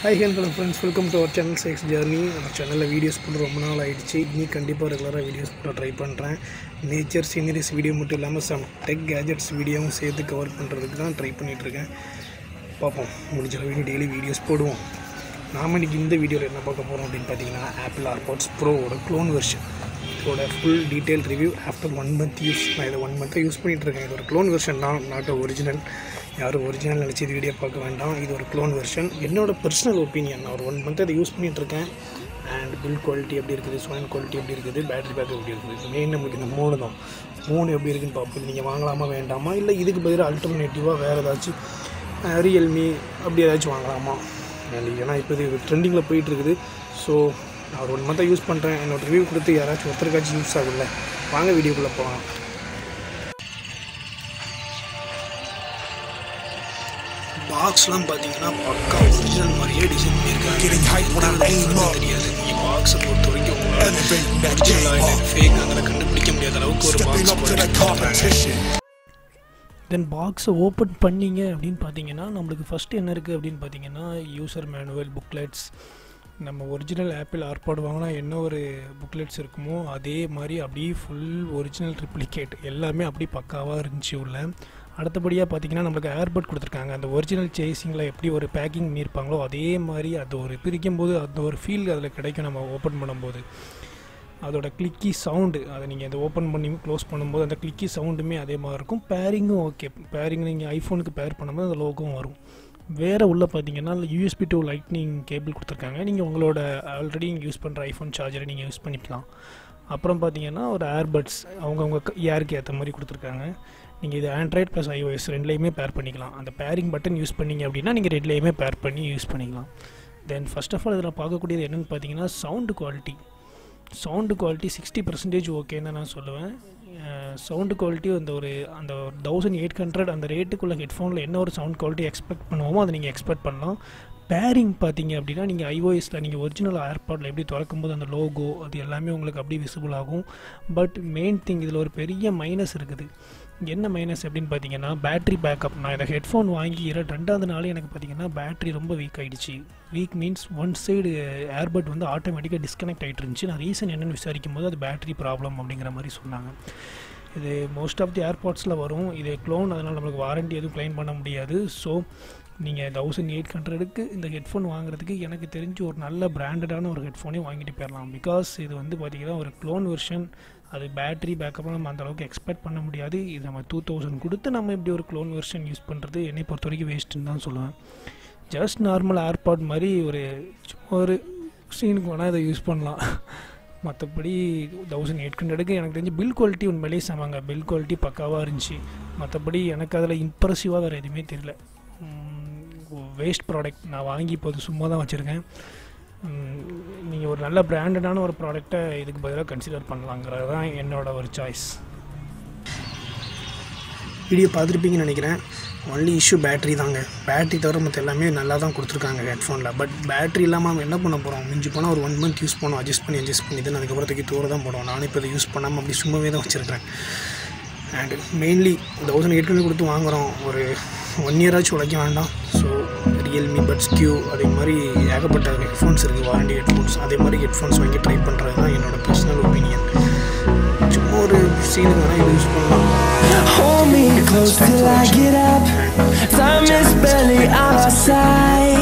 Hi hello friends welcome to our channel சேக்ஸ் journey நம்ம சேனலில் வீடியோஸ் போட்டு ரொம்ப நாள் ஆயிடுச்சு இன்னி கண்டிப்பாக ரெகுலராக வீடியோஸ் போட ட்ரை பண்ணுறேன் நேச்சர் சீனரிஸ் வீடியோ மட்டும் இல்லாமல் சம் டெக் கேஜெட்ஸ் வீடியோவும் சேர்த்து கவர் பண்ணுறதுக்கு தான் ட்ரை பண்ணிகிட்ருக்கேன் பார்ப்போம் முடிஞ்ச அளவுக்கு டெய்லி வீடியோஸ் போடுவோம் நாம் இன்றைக்கி இந்த வீடியோவில் என்ன பார்க்க போகிறோம் அப்படின்னு பார்த்தீங்கன்னா ஆப்பிள் ஆர்பாட்ஸ் ப்ரோவோட க்ளோன் வெர்ஷன் இதோட full detail review after one month use நான் இதை ஒன் மந்த்தாக யூஸ் பண்ணிகிட்ருக்கேன் இது ஒரு க்ளோன் வெர்ஷன் தான் நாட் ஒரிஜினல் யாரும் ஒரிஜினல் நினச்சி இது வீடியோ பார்க்க வேண்டாம் இது ஒரு க்ளோன் வெர்ஷன் என்னோட பர்சனல் ஒப்பீனியன் நான் ஒரு ஒன் மந்த் அதை யூஸ் பண்ணிகிட்ருக்கேன் அண்ட் பில் குவாலிட்டி எப்படி இருக்குது சோன் குவாலிட்டி எப்படி இருக்குது பேட்டரி பேக்கப் எப்படி இருக்குது மெயின் நம்மளுக்கு இந்த மூணு தான் மூணு எப்படி இருக்குன்னு பார்ப்போம் நீங்கள் வாங்கலாமா வேண்டாமா இல்லை இதுக்கு பதிலாக அல்டர்னேட்டிவாக வேறு ஏதாச்சும் ரியல்மி அப்படி ஏதாச்சும் வாங்கலாமா அண்ட் ஏன்னா இப்போ இது ட்ரெண்டிங்கில் போயிட்டுருக்குது ஸோ நான் ஒரு ஒன் மந்த்தாக யூஸ் பண்ணுறேன் என்னோட ரிவ்யூ கொடுத்து யாராச்சும் ஒருத்தருக்காச்சும் யூஸ் ஆகும்ல வாங்க வீடியோக்குள்ளே போகலாம் பாக்ஸ்லாம் பார்த்தீங்கன்னா பக்கா ஒரிஜினல் மாதிரியே டிசைன் பண்ணியிருக்காங்க தெரியாது நீங்கள் பாக்ஸை பொறுத்த வரைக்கும் உங்களால் ஒரிஜினல் ஃபேக் அதில் கண்டுபிடிக்க முடியாத அளவுக்கு ஒரு பாக்ஸ் தென் பாக்ஸை ஓப்பன் பண்ணீங்க அப்படின்னு பார்த்தீங்கன்னா நம்மளுக்கு ஃபஸ்ட்டு என்ன இருக்குது அப்படின்னு பார்த்தீங்கன்னா யூசர் மேனுவல் புக்லெட்ஸ் நம்ம ஒரிஜினல் ஆப்பிள் ஆர்பாட் வாங்கினா என்ன ஒரு புக்லெட்ஸ் இருக்குமோ அதே மாதிரி அப்படியே ஃபுல் ஒரிஜினல் ட்ரிப்ளிகேட் எல்லாமே அப்படி பக்காவாக இருந்துச்சு உள்ள அடுத்தபடியாக பார்த்தீங்கன்னா நம்மளுக்கு ஏர்பட் கொடுத்துருக்காங்க அந்த ஒரிஜினல் சேசிங்கில் எப்படி ஒரு பேக்கிங் பண்ணியிருப்பாங்களோ அதே மாதிரி அது ஒரு பிரிக்கும் போது அந்த ஒரு ஃபீல் அதில் கிடைக்கும் நம்ம ஓப்பன் பண்ணும்போது அதோட கிளிக்கி சவுண்டு அதை நீங்கள் இதை ஓப்பன் பண்ணி க்ளோஸ் பண்ணும்போது அந்த கிளிக்கி சவுண்டுமே அதே மாதிரி இருக்கும் பேரிங்கும் ஓகே பேரிங் நீங்கள் ஐஃபோனுக்கு பேர் பண்ணும்போது அந்த லோகவும் வரும் வேறு உள்ள பார்த்தீங்கன்னா யூஎஸ்பி டூ லைட்னிங் கேபிள் கொடுத்துருக்காங்க நீங்கள் உங்களோட ஆல்ரெடி யூஸ் பண்ணுற ஐஃபோன் சார்ஜரை நீங்கள் யூஸ் பண்ணிக்கலாம் அப்புறம் பார்த்தீங்கன்னா ஒரு ஏர்பட்ஸ் அவங்கவுங்க இயருக்கு ஏற்ற மாதிரி கொடுத்துருக்காங்க நீங்கள் இது ஆண்ட்ராய்ட் ப்ளஸ் ஐஓஎஸ் ரெண்டுலேயுமே பேர் பண்ணிக்கலாம் அந்த பேரிங் பட்டன் யூஸ் பண்ணீங்க அப்படின்னா நீங்கள் ரெண்டுலேயுமே பேர் பண்ணி யூஸ் பண்ணிக்கலாம் தென் ஃபஸ்ட் ஆஃப் ஆல் இதில் பார்க்கக்கூடியது என்னென்னு பார்த்தீங்கன்னா sound quality sound quality sixty percentage ஓகேன்னு தான் நான் சொல்லுவேன் சவுண்டு குவாலிட்டி அந்த ஒரு அந்த தௌசண்ட் எயிட் ஹண்ட்ரட் அந்த ரேட்டுக்குள்ள ஹெட்ஃபோனில் என்ன ஒரு சவுண்ட் குவாலிட்டி எக்ஸ்பெக்ட் பண்ணுவோமோ அதை நீங்கள் எக்ஸ்பெக்ட் பண்ணலாம் பேரிங் பார்த்தீங்க அப்படின்னா நீங்கள் ஐஓஎஸில் நீங்கள் ஒரிஜினல் ஏர்பாடில் எப்படி திறக்கும்போது அந்த லோகோ அது எல்லாமே உங்களுக்கு அப்படியே விசிபிள் ஆகும் பட் மெயின் திங் இதில் ஒரு பெரிய மைனஸ் இருக்குது என்ன மைனஸ் எப்படின்னு பார்த்தீங்கன்னா பேட்ரி பேக்கப் நான் இந்த ஹெட்ஃபோன் வாங்கி ரெண்டாவது நாள் எனக்கு பார்த்தீங்கன்னா பேட்ரி ரொம்ப வீக் ஆகிடுச்சு weak means one side AirPod வந்து ஆட்டோமேட்டிக்காக டிஸ்கனெக்ட் ஆகிட்டு இருந்துச்சு நான் ரீசன் என்னென்னு விசாரிக்கும் போது அது பேட்ரி ப்ராப்ளம் அப்படிங்கிற மாதிரி சொன்னாங்க இது மோஸ்ட் ஆஃப் தி ஏர்பாட்ஸில் வரும் இது க்ளோன் அதனால் நம்மளுக்கு வாரண்டி எதுவும் க்ளைம் பண்ண முடியாது ஸோ நீங்கள் தௌசண்ட் எயிட் ஹண்ட்ரடுக்கு இந்த ஹெட்ஃபோன் வாங்குறதுக்கு எனக்கு தெரிஞ்சு ஒரு நல்ல பிராண்டடான ஒரு ஹெட்ஃபோனே வாங்கிட்டு போயிடலாம் பிகாஸ் இது வந்து பார்த்திங்கன்னா ஒரு க்ளோன் வெர்ஷன் அது பேட்ரி பேக்கப்லாம் நம்ம அந்தளவுக்கு எக்ஸ்பெக்ட் பண்ண முடியாது இது நம்ம டூ தௌசண்ட் கொடுத்து நம்ம இப்படி ஒரு க்ளோன் வெர்ஷன் யூஸ் பண்ணுறது என்னை பொறுத்த வரைக்கும் வேஸ்ட்டுன்னு தான் சொல்லுவேன் ஜஸ்ட் நார்மல் ஏர்பாட் மாதிரி ஒரு சும்மா ஒரு சீனுக்கு வேணால் இதை யூஸ் பண்ணலாம் மற்றபடி தௌசண்ட் எயிட் ஹண்ட்ரடுக்கு எனக்கு தெரிஞ்சு பில் குவாலிட்டி உண்மையிலேயே சமாங்க பில் குவாலிட்டி பக்காவாக இருந்துச்சு மற்றபடி எனக்கு அதில் இம்ப்ரெசிவாக வேறு எதுவுமே தெரியல வேஸ்ட் ப்ராடக்ட் நான் வாங்கி இப்போது சும்மா தான் வச்சுருக்கேன் நீங்கள் ஒரு நல்ல பிராண்டடான ஒரு ப்ராடக்டை இதுக்கு பதிலாக கன்சிடர் பண்ணலாங்கிறது தான் என்னோட ஒரு சாய்ஸ் வீடியோ பார்த்துருப்பீங்கன்னு நினைக்கிறேன் ஒன்லி இஷ்யூ பேட்டரி தாங்க பேட்டரி தவிர மற்ற எல்லாமே நல்லா தான் கொடுத்துருக்காங்க ஹெட்ஃபோனில் பட் பேட்டரி இல்லாமல் நம்ம என்ன பண்ண போகிறோம் மிஞ்சி போனால் ஒரு ஒன் மந்த் யூஸ் பண்ணோம் அட்ஜஸ்ட் பண்ணி அட்ஜஸ்ட் பண்ணி தான் அதுக்கப்புறம் தூக்கி தூர தான் போடுவோம் நானும் இப்போ இதை யூஸ் பண்ணாமல் அப்படி சும்மாவே தான் வச்சுருக்கேன் and mainly thousand eight hundred கொடுத்து வாங்குகிறோம் ஒரு ஒன் இயராச்சும் உழைக்க வேண்டாம் ஸோ ரியல்மி பட்ஸ் கியூ அதே மாதிரி ஏகப்பட்ட ஹெட்ஃபோன்ஸ் இருக்குது வாரண்டி ஹெட்ஃபோன்ஸ் அதே மாதிரி ஹெட்ஃபோன்ஸ் வாங்கி ட்ரை பண்ணுறது தான் என்னோட பர்சனல் ஒப்பீனியன் சும்மா ஒரு சீனுக்கு வேணால் இது யூஸ் பண்ணலாம் Hold me close till I get up. Time is barely on our side.